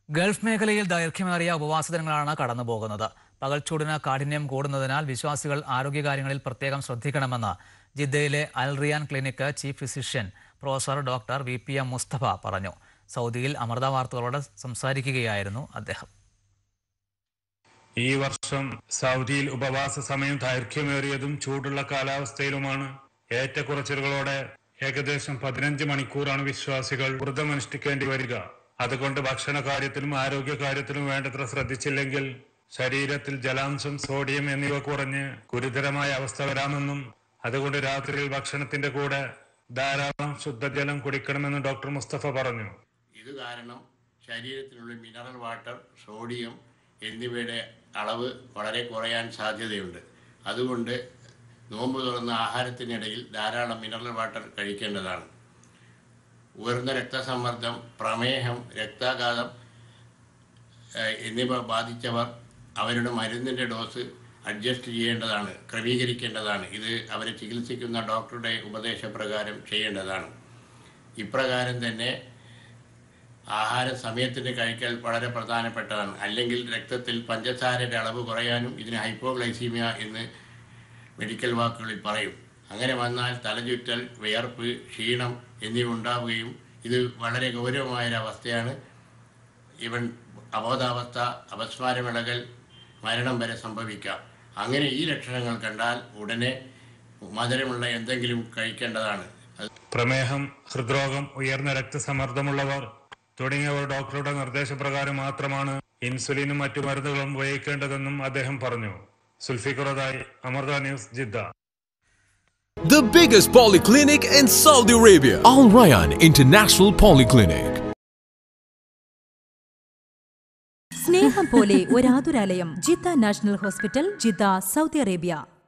Gulf മേഖലയിൽ ദൈർഘ്യമേറിയ ഉപവാസ ദിനങ്ങളാണ് കടന്നുപോകുന്നത് പകൽച്ചൂടിന് കാഠിന്യം കൂടുന്നതിനാൽ വിശ്വാസികൾ ആരോഗ്യകാര്യങ്ങളിൽ പ്രത്യേകം ശ്രദ്ധിക്കണമെന്ന് ജിദ്ദയിലെ Al Riyan clinic chief physician professor doctor V P M Mustafa പറഞ്ഞു സൗദിയിൽ അമൃത വാർത്തകളോട് സംസാരിക്കുകയായിരുന്നു അദ്ദേഹം ഈ വർഷം സൗദിയിൽ ഉപവാസ സമയം ദൈർഘ്യമേറിയതും ചൂടുള്ള കാലാവസ്ഥയിലുമാണ് ഏറ്റക്കുറച്ചിലുകളോടെ ഏകദേശം പതിനഞ്ച് മണിക്കൂറാണ് വിശ്വാസികൾ വ്രതമനുഷ്ഠിക്കേണ്ടി വരിക അതുകൊണ്ട് ഭക്ഷണ കാര്യത്തിലും ആരോഗ്യ കാര്യത്തിലും വേണ്ടത്ര ശ്രദ്ധിച്ചില്ലെങ്കിൽ ശരീരത്തിൽ ജലാംശം സോഡിയം എന്നിവ കുറഞ്ഞ് ഗുരുതരമായ അവസ്ഥ വരാമെന്നും അതുകൊണ്ട് രാത്രിയിൽ ഭക്ഷണത്തിന്റെ കൂടെ ധാരാളം ശുദ്ധജലം കുടിക്കണമെന്ന് ഡോക്ടർ മുസ്തഫ പറഞ്ഞു ഇത് കാരണം ശരീരത്തിലുള്ള മിനറൽ വാട്ടർ സോഡിയം എന്നിവയുടെ അളവ് വളരെ കുറയാൻ സാധ്യതയുണ്ട് അതുകൊണ്ട് നോമ്പ് തുറന്ന ആഹാരത്തിനിടയിൽ ധാരാളം മിനറൽ വാട്ടർ കഴിക്കേണ്ടതാണ് ഉയർന്ന രക്തസമ്മർദ്ദം പ്രമേഹം രക്താഘാതം ഏഹ്, എന്നിവ ബാധിച്ചവർ അവരുടെ മരുന്നിൻ്റെ ഡോസ് അഡ്ജസ്റ്റ് ചെയ്യേണ്ടതാണ് ക്രമീകരിക്കേണ്ടതാണ് ഇത് അവരെ ചികിത്സിക്കുന്ന ഡോക്ടറുടെ ഉപദേശപ്രകാരം ചെയ്യേണ്ടതാണ് ഇപ്രകാരം തന്നെ ആഹാരം സമയത്തിന് കഴിക്കൽ വളരെ പ്രധാനപ്പെട്ടതാണ് അല്ലെങ്കിൽ രക്തത്തിൽ പഞ്ചസാരയുടെ അളവ് കുറയാനും ഇതിന് ഹൈപ്പോഗ്ലൈസീമിയ എന്ന് മെഡിക്കൽ വാക്കുകളിൽ പറയും അങ്ങനെ വന്നാൽ തലചുറ്റൽ വിയർപ്പ് ക്ഷീണം എന്നിവ ഉണ്ടാവുകയും ഇത് വളരെ ഗൗരവമായൊരവസ്ഥയാണ് ഇവൻ അബോധാവസ്ഥ അപസ്മാരമിളകൽ മരണം വരെ സംഭവിക്കാം അങ്ങനെ ഈ ലക്ഷണങ്ങൾ കണ്ടാൽ ഉടനെ മധുരമുള്ള എന്തെങ്കിലും കഴിക്കേണ്ടതാണ് അത് പ്രമേഹം ഹൃദ്രോഗം ഉയർന്ന രക്തസമ്മർദ്ദമുള്ളവർ തുടങ്ങിയവർ ഡോക്ടറുടെ നിർദ്ദേശപ്രകാരം മാത്രമാണ് ഇൻസുലിനും മറ്റു മരുന്നുകളും ഉപയോഗിക്കേണ്ടതെന്നും അദ്ദേഹം പറഞ്ഞു സുൽഫിഖുറദായി Amrita news Jeddah The biggest polyclinic in Saudi Arabia, Al Rayyan International Polyclinic. സ്നേഹം പോലെ ഒരാതുരാലയം Jeddah national hospital Jeddah Saudi Arabia